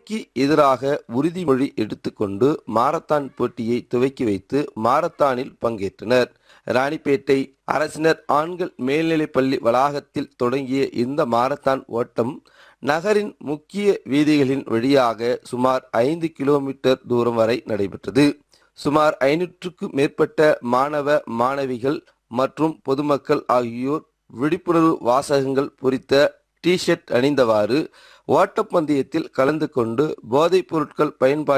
போதைக்கு எதிராக உறுதிமொழி எடுத்துக்கொண்டு மாரத்தான் போட்டியை துவக்கி வைத்து மாரத்தானில் பங்கேற்றனர் ராணிப்பேட்டை அரசினர் ஆண்கள் மேல்நிலைப்பள்ளி வளாகத்தில் தொடங்கிய இந்த மாரத்தான் ஓட்டம் நகரின் முக்கிய வீதிகளின் வழியாக சுமார் ஐந்து கிலோமீட்டர் தூரம் வரை நடைபெற்றது சுமார் ஐநூற்றுக்கும் மேற்பட்ட மாணவ மாணவிகள் மற்றும் பொதுமக்கள் ஆகியோர் விழிப்புணர்வு வாசகங்கள் பொறித்த டி ஷர்ட் அணிந்தவாறு ஓட்டப்பந்தயத்தில் கலந்து கொண்டு போதைப் பொருட்கள் பயன்பாடு